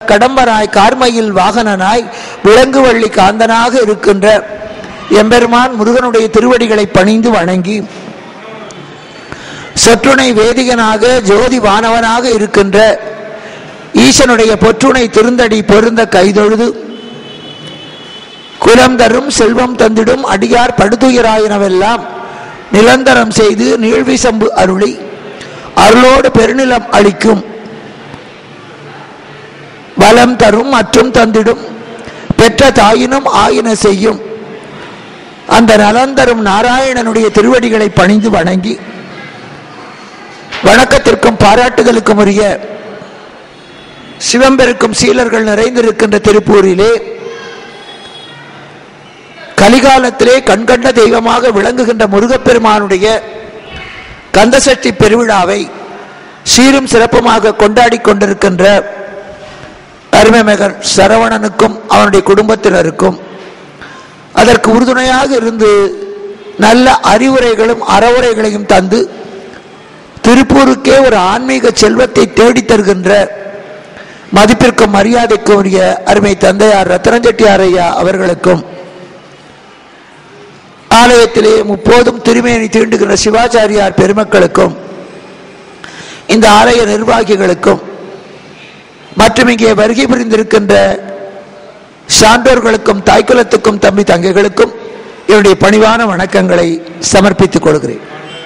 கடம்பனாய் கார்மையில் வாகனனாய் விலங்குவள்ளி காந்தனாக இருக்கின்ற எம்பெருமான் முருகனுடைய திருவடிகளை பணிந்து வணங்கி சொற்றுணை வேதிகனாக ஜோதி வானவனாக இருக்கின்ற ஈசனுடைய பொற்றுணை திருந்தடி பொருந்த கைதொழுது குலம் தரும் செல்வம் தந்திடும் அடியார் படுதுயராயினவெல்லாம் நிரந்தரம் செய்து நீழ்விசம்பு அருளி அருளோடு பெருநிலம் அளிக்கும் வளம் தரும் மற்றும் தந்திடும் பெற்ற தாயினும் ஆயின செய்யும் அந்த நலன் தரும் நாராயணனுடைய திருவடிகளை பணிந்து வணங்கி வணக்கத்திற்கும் பாராட்டுதலுக்கும் உரிய சிவம்பெருக்கும் சீலர்கள் நிறைந்திருக்கின்ற திருப்பூரிலே கலிகாலத்திலே கண்கண்ட தெய்வமாக விளங்குகின்ற முருகப்பெருமானுடைய கந்தசஷ்டி பெருவிழாவை சீரும் சிறப்புமாக கொண்டாடி கொண்டிருக்கின்ற அருமைமகன் சரவணனுக்கும் அவனுடைய குடும்பத்தினருக்கும் அதற்கு உறுதுணையாக இருந்து நல்ல அறிவுரைகளும் அறவுரைகளையும் தந்து திருப்பூருக்கே ஒரு ஆன்மீக செல்வத்தை தேடித் தருகின்ற மதிப்பிற்கும் மரியாதைக்கும் உரிய அருமை தந்தையார் ரத்தனஞ்செட்டியார் ஐயா அவர்களுக்கும் ஆலயத்திலே முப்போதும் திருமேனி தீண்டுகின்ற சிவாச்சாரியார் பெருமக்களுக்கும் இந்த ஆலய நிர்வாகிகளுக்கும் மற்றும் இங்கே வருகை புரிந்திருக்கின்ற சான்றோர்களுக்கும் தாய்க்குலத்துக்கும் தம்பி தங்கைகளுக்கும் என்னுடைய பணிவான வணக்கங்களை சமர்ப்பித்துக் கொள்கிறேன்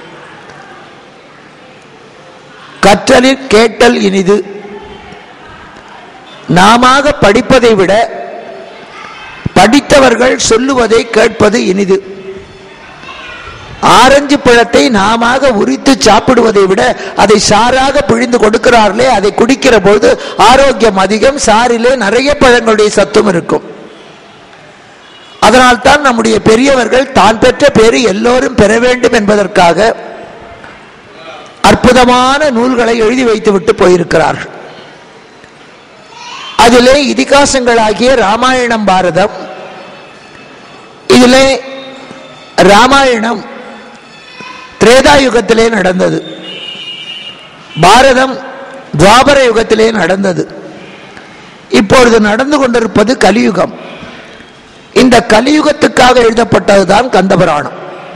கற்றலில் கேட்டல் இனிது நாமாக படிப்பதை விட படித்தவர்கள் சொல்லுவதை கேட்பது இனிது ஆரஞ்சு பழத்தை நாமாக உரித்து சாப்பிடுவதை விட அதை சாராக பிழிந்து கொடுக்கிறார்களே அதை குடிக்கிற பொழுது ஆரோக்கியம் அதிகம் சாரிலே நிறைய பழங்களுடைய சத்தும் இருக்கும் அதனால்தான் நம்முடைய பெரியவர்கள் தான் பெற்ற பேரு எல்லோரும் பெற வேண்டும் என்பதற்காக அற்புதமான நூல்களை எழுதி வைத்துவிட்டு போயிருக்கிறார்கள் அதிலே இதிகாசங்களாகிய ராமாயணம் பாரதம் இதிலே ராமாயணம் திரேதா யுகத்திலே நடந்தது பாரதம் துவாபர யுகத்திலே நடந்தது இப்பொழுது நடந்து கொண்டிருப்பது கலியுகம் இந்த கலியுகத்துக்காக எழுதப்பட்டதுதான் கந்தபுராணம்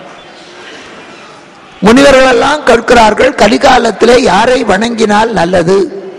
முனிவர்கள் எல்லாம் கேட்கிறார்கள் கலிகாலத்திலே யாரை வணங்கினால் நல்லது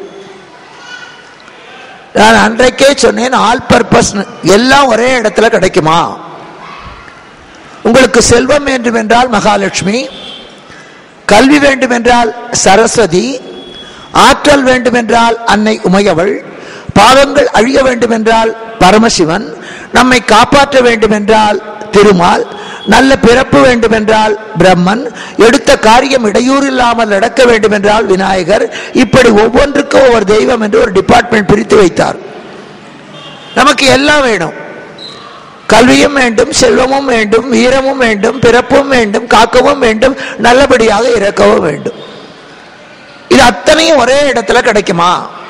நான் அன்றைக்கே சொன்னேன் ஆல் பர்பஸ் எல்லாம் ஒரே இடத்துல கிடைக்குமா உங்களுக்கு செல்வம் வேண்டும் என்றால் மகாலட்சுமி கல்வி வேண்டும் என்றால் சரஸ்வதி ஆற்றல் வேண்டும் என்றால் அன்னை உமையவள் பாவங்கள் அழிய வேண்டும் என்றால் பரமசிவன் நம்மை காப்பாற்ற வேண்டும் என்றால் திருமால் நல்ல பிறப்பு வேண்டும் என்றால் பிரம்மன் எடுத்த காரியம் இடையூறு இல்லாமல் நடக்க வேண்டும் என்றால் விநாயகர் இப்படி ஒவ்வொன்றுக்கும் ஒவ்வொரு தெய்வம் என்று ஒரு டிபார்ட்மெண்ட் பிரித்து வைத்தார் நமக்கு எல்லாம் வேணும் கல்வியும் வேண்டும் செல்வமும் வேண்டும் வீரமும் வேண்டும் பிறப்பும் வேண்டும் காக்கவும் வேண்டும் நல்லபடியாக இறக்கவும் வேண்டும் இது அத்தனையும் ஒரே இடத்துல கிடைக்குமா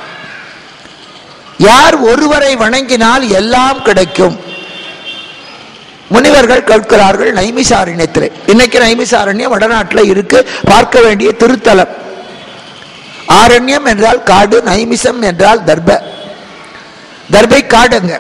யார் ஒருவரை வணங்கினால் எல்லாம் கிடைக்கும் முனிவர்கள் கேட்கிறார்கள் நைமிசாரண்யத்திலே இன்னைக்கு நைமிசாரண்யம் வடநாட்டில் இருக்கு பார்க்க வேண்டிய திருத்தலம் ஆரண்யம் என்றால் காடு நைமிசம் என்றால் தர்ப தர்பை காடுங்க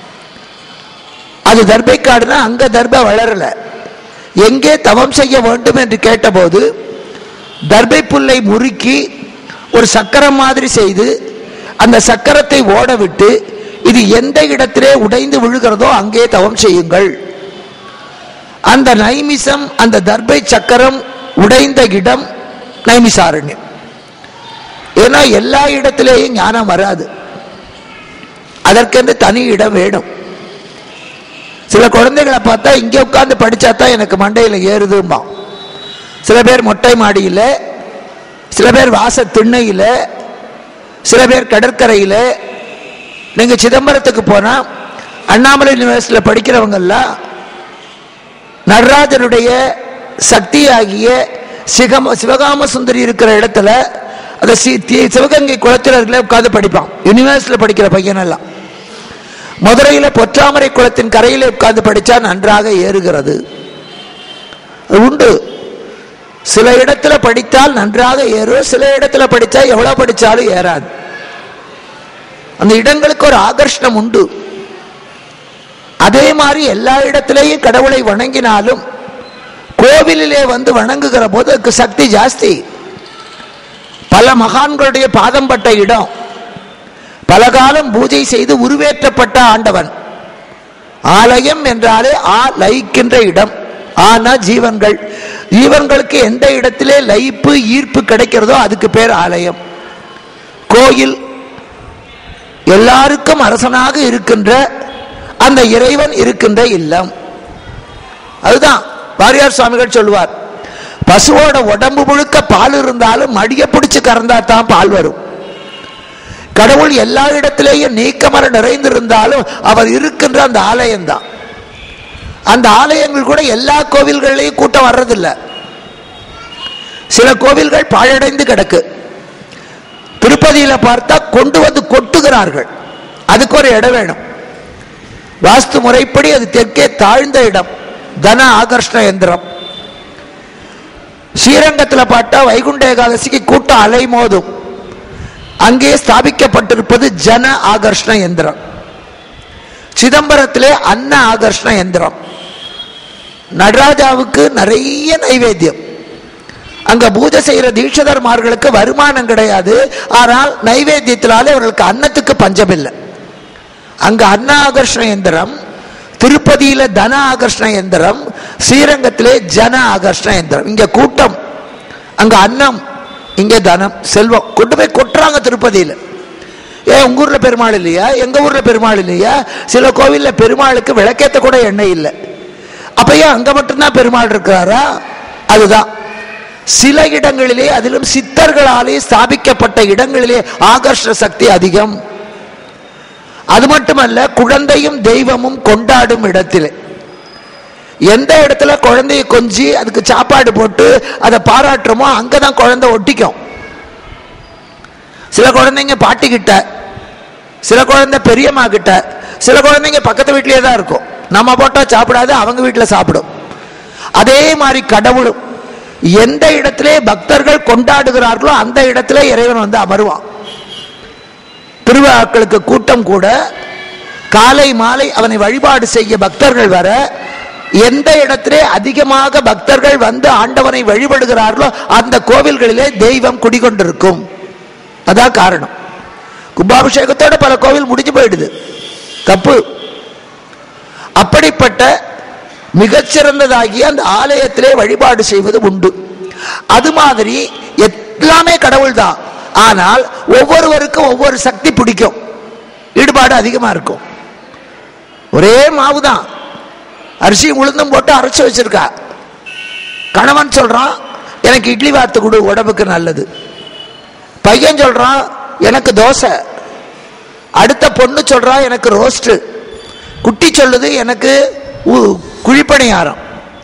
அது தர்பை காடுனா அங்க தர்ப வளரல எங்கே தவம் செய்ய வேண்டும் என்று கேட்டபோது தர்பை புல்லை முறுக்கி ஒரு சக்கரம் மாதிரி செய்து அந்த சக்கரத்தை ஓட விட்டு இது எந்த இடத்திலே உடைந்து விழுகிறதோ அங்கே தவம் செய்யுங்கள் அந்த நைமிசம் அந்த தர்பை சக்கரம் உடைந்த இடம் நைமிசாரண்யம் ஏன்னா எல்லா இடத்திலேயும் ஞானம் வராது அதற்கென்று தனி இடம் வேணும் சில குழந்தைகளை பார்த்தா இங்கே உட்கார்ந்து படிச்சா தான் எனக்கு மண்டையில் ஏறுதும்பா சில பேர் மொட்டை மாடியில் சில பேர் வாச திண்ணையில் சில பேர் கடற்கரையில் நீங்கள் சிதம்பரத்துக்கு போனால் அண்ணாமலை யூனிவர்சிட்டியில் படிக்கிறவங்கெல்லாம் நடராஜனுடைய சக்தியாகிய சிகம சிவகாம சுந்தரி இருக்கிற இடத்துல அந்த சி- தி- சிவகங்கை குளத்தினர்களே உட்கார்ந்து படிப்பான் யூனிவர்சிட்டியில் படிக்கிற பையனெல்லாம் மதுரையில் பொற்றாமரை குளத்தின் கரையில் உட்கார்ந்து படிச்சா நன்றாக ஏறுகிறது அது உண்டு சில இடத்துல படித்தால் நன்றாக ஏறும் சில இடத்துல படித்தா எவ்வளவு படித்தாலும் ஏறாது அந்த இடங்களுக்கு ஒரு ஆகர்ஷணம் உண்டு அதே மாதிரி எல்லா இடத்திலேயும் கடவுளை வணங்கினாலும் கோவிலிலே வந்து வணங்குகிற போது அதுக்கு சக்தி ஜாஸ்தி பல மகான்களுடைய பாதம் பட்ட இடம் பல காலம் பூஜை செய்து உருவேற்றப்பட்ட ஆண்டவன் ஆலயம் என்றாலே ஆ லயிக்கின்ற இடம் ஆனா ஜீவன்கள் ஜீவன்களுக்கு எந்த இடத்திலே லயிப்பு ஈர்ப்பு கிடைக்கிறதோ அதுக்கு பேர் ஆலயம் கோயில் எல்லாருக்கும் அரசனாக இருக்கின்ற அந்த இறைவன் இருக்கின்ற இல்லம் அதுதான் வாரியார் சுவாமிகள் சொல்லுவார் பசுவோட உடம்பு முழுக்க பால் இருந்தாலும் மடிய பிடிச்சு கறந்தா தான் பால் வரும் கடவுள் எல்லா இடத்திலேயும் நீக்கமர நிறைந்திருந்தாலும் அவர் இருக்கின்ற அந்த ஆலயம்தான் அந்த ஆலயங்கள் கூட எல்லா கோவில்கள்லையும் கூட்டம் வர்றதில்லை சில கோவில்கள் பாழடைந்து கிடக்கு திருப்பதியில பார்த்தா கொண்டு வந்து கொட்டுகிறார்கள் அதுக்கு ஒரு இடம் வேணும் வாஸ்து முறைப்படி அது தெற்கே தாழ்ந்த இடம் தன ஆகர்ஷ்ண எந்திரம் ஸ்ரீரங்கத்தில் பார்த்தா வைகுண்ட ஏகாதசிக்கு கூட்டம் அலைமோதும் அங்கே ஸ்தாபிக்கப்பட்டிருப்பது ஜன ஆகர்ஷ்ண எந்திரம் சிதம்பரத்திலே அன்ன ஆகர்ஷ்ண எந்திரம் நடராஜாவுக்கு நிறைய நைவேத்தியம் அங்க பூஜை செய்யற தீட்சிதர்மார்களுக்கு வருமானம் கிடையாது ஆனால் நைவேத்தியத்தினாலே அவர்களுக்கு அன்னத்துக்கு பஞ்சம் இல்லை அங்க அன்ன ஆகர்ஷ்ண எந்திரம் திருப்பதியில தன ஆகர்ஷ்ண எந்திரம் ஸ்ரீரங்கத்திலே ஜன ஆகர்ஷ்ண எந்திரம் இங்க கூட்டம் அங்க அன்னம் இங்க தனம் செல்வம் கொண்டு போய் கொட்டுறாங்க திருப்பதியில ஏன் உங்க ஊர்ல பெருமாள் இல்லையா எங்க ஊர்ல பெருமாள் இல்லையா சில கோவில்ல பெருமாளுக்கு விளக்கேத்த கூட எண்ணெய் இல்லை அப்ப ஏன் அங்க மட்டும்தான் பெருமாள் இருக்கிறாரா அதுதான் சில இடங்களிலே அதிலும் சித்தர்களாலே ஸ்தாபிக்கப்பட்ட இடங்களிலே ஆகர்ஷ சக்தி அதிகம் அது மட்டுமல்ல குழந்தையும் தெய்வமும் கொண்டாடும் இடத்திலே எந்த இடத்துல குழந்தைய கொஞ்சி அதுக்கு சாப்பாடு போட்டு அதை பாராட்டுறோமோ அங்கதான் குழந்தை ஒட்டிக்கும் சில குழந்தைங்க பாட்டி கிட்ட சில குழந்தை பெரியம்மா கிட்ட சில குழந்தைங்க பக்கத்து வீட்லயே தான் இருக்கும் நம்ம போட்டா சாப்பிடாது அவங்க வீட்டில் சாப்பிடும் அதே மாதிரி கடவுளும் எந்த இடத்திலே பக்தர்கள் கொண்டாடுகிறார்களோ அந்த இடத்திலே இறைவன் வந்து அமருவான் திருவிழாக்களுக்கு கூட்டம் கூட காலை மாலை அவனை வழிபாடு செய்ய பக்தர்கள் வர எந்த இடத்திலே அதிகமாக பக்தர்கள் வந்து ஆண்டவனை வழிபடுகிறார்களோ அந்த கோவில்களிலே தெய்வம் குடிகொண்டிருக்கும் அதான் காரணம் கும்பாபிஷேகத்தோட பல கோவில் முடிஞ்சு போயிடுது தப்பு அப்படிப்பட்ட மிகச்சிறந்ததாகிய அந்த ஆலயத்திலே வழிபாடு செய்வது உண்டு அது மாதிரி எல்லாமே கடவுள் தான் ஆனால் ஒவ்வொருவருக்கும் ஒவ்வொரு சக்தி பிடிக்கும் ஈடுபாடு அதிகமா இருக்கும் ஒரே மாவு தான் அரிசி உளுந்தும் போட்டு அரைச்சு வச்சிருக்கா கணவன் சொல்றான் எனக்கு இட்லி வார்த்து கொடு உடம்புக்கு நல்லது பையன் சொல்றான் எனக்கு தோசை அடுத்த பொண்ணு சொல்றா எனக்கு ரோஸ்ட் குட்டி சொல்லுது எனக்கு உ- குழிப்பணியாரம்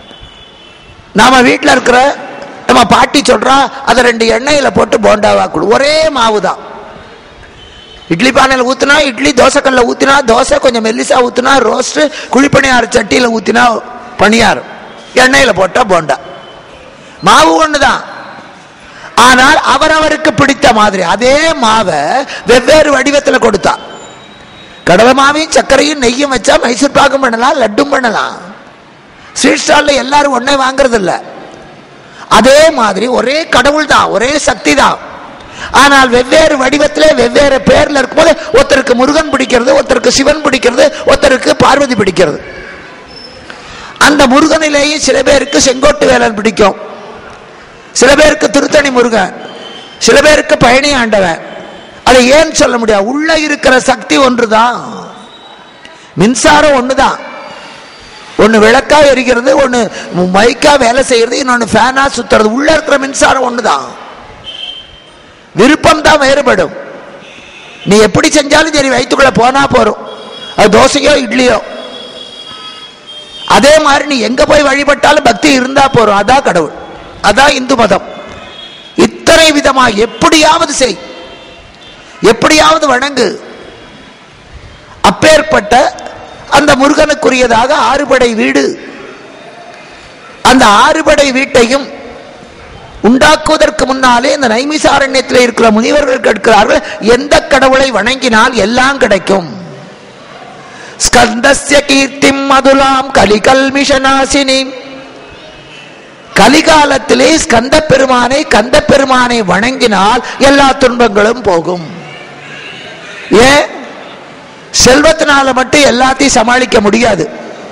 நாம வீட்டில் இருக்கிற நம்ம பாட்டி சொல்றா அதை ரெண்டு எண்ணெயில போட்டு போண்டாவா கொடு ஒரே மாவு தான் இட்லி பானையில் ஊத்துனா இட்லி தோசைக்கல்ல ஊத்தினா தோசை கொஞ்சம் மெல்லிசா ஊத்துனா ரோஸ்ட் குழிப்பணியார சட்டியில ஊத்தினா பணியாரம் எண்ணெயில போட்டா போண்டா மாவு ஒண்ணுதான் ஆனால் அவரவருக்கு பிடித்த மாதிரி அதே மாவை வெவ்வேறு வடிவத்துல கொடுத்தா கடலை மாவையும் சர்க்கரையும் நெய்யும் வச்சா மைசூர் பாக்கும் பண்ணலாம் லட்டும் பண்ணலாம் ஸ்வீட் ஸ்டால்ல எல்லாரும் ஒண்ணே வாங்குறது இல்ல அதே மாதிரி ஒரே கடவுள் தான் ஒரே சக்தி தான் ஆனால் வெவ்வேறு வடிவத்திலே வெவ்வேறு பேர்ல இருக்கும்போது ஒருத்தருக்கு முருகன் பிடிக்கிறது ஒருத்தருக்கு சிவன் பிடிக்கிறது ஒருத்தருக்கு பார்வதி பிடிக்கிறது அந்த முருகனிலேயும் சில பேருக்கு செங்கோட்டு வேலன் பிடிக்கும் சில பேருக்கு திருத்தணி முருகன் சில பேருக்கு பழனி ஆண்டவன் அதை ஏன் சொல்ல முடியாது உள்ள இருக்கிற சக்தி ஒன்றுதான் மின்சாரம் ஒண்ணுதான் ஒண்ணு விளக்கா எரிக்கிறது ஒண்ணு மைக்கா வேலை செய்யறது இன்னொன்னு ஃபேனா சுத்துறது உள்ள இருக்கிற மின்சாரம் ஒண்ணுதான் விருப்பம் தான் வேறுபடும் நீ எப்படி செஞ்சாலும் சரி வயிற்றுக்குள்ள போனா போறோம் அது தோசையோ இட்லியோ அதே மாதிரி நீ எங்க போய் வழிபட்டாலும் பக்தி இருந்தா போறோம் அதான் கடவுள் அதான் இந்து மதம் இத்தனை விதமா எப்படியாவது செய் எப்படியாவது வணங்கு அப்பேற்பட்ட அந்த முருகனுக்குரியதாக ஆறுபடை வீடு அந்த ஆறுபடை வீட்டையும் உண்டாக்குவதற்கு முன்னாலே இந்த நைமிசாரண்யத்தில் இருக்கிற முனிவர்கள் கேட்கிறார்கள் எந்த கடவுளை வணங்கினால் எல்லாம் கிடைக்கும் ஸ்கந்தஸ்ய கீர்த்திம் மதுலாம் கலிகல்மிஷநாசினி கலிகாலத்திலே ஸ்கந்த பெருமானை கந்த பெருமானை வணங்கினால் எல்லா துன்பங்களும் போகும் ஏன் செல்வத்தினால மட்டும் எல்லாத்தையும் சமாளிக்க முடியாது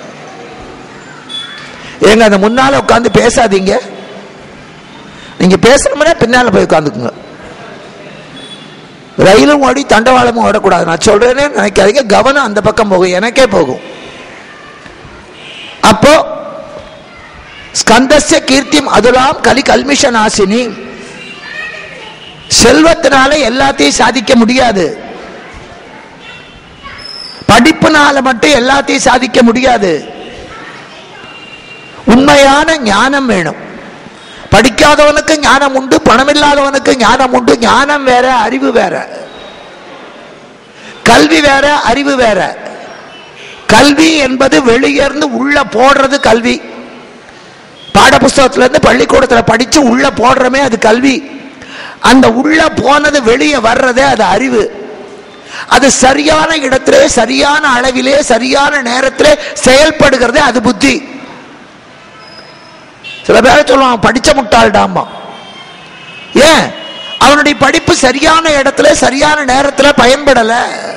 ஏங்க அந்த முன்னால உட்காந்து பேசாதீங்க நீங்க பேசணும்னா பின்னால போய் உட்காந்துக்குங்க ரயிலும் ஓடி தண்டவாளமும் ஓடக்கூடாது நான் சொல்றேன்னு நினைக்காதீங்க கவனம் அந்த பக்கம் போகும் எனக்கே போகும் அப்போ ஸ்கந்தஸ்ய கீர்த்திம் அதுலாம் கலி கல்மிஷ நாசினி செல்வத்தினால எல்லாத்தையும் சாதிக்க முடியாது படிப்புனால மட்டும் எல்லாத்தையும் சாதிக்க முடியாது உண்மையான ஞானம் வேணும் படிக்காதவனுக்கு ஞானம் உண்டு பணம் இல்லாதவனுக்கு ஞானம் உண்டு ஞானம் வேற அறிவு வேற கல்வி வேற அறிவு வேற கல்வி என்பது வெளியேர்ந்து உள்ள போடுறது கல்வி பாடப்புஸ்தகத்துல இருந்து பள்ளிக்கூடத்துல படிச்சு உள்ள போடுறமே அது கல்வி அந்த உள்ள போனது வெளியே வர்றதே அது அறிவு அது சரியான இடத்திலே சரியான அளவிலே சரியான நேரத்திலே செயல்படுகிறதே அது புத்தி சில பேரை சொல்லுவான் படிச்ச முட்டாள்டாமா ஏன் அவனுடைய படிப்பு சரியான இடத்துல சரியான நேரத்துல பயன்படல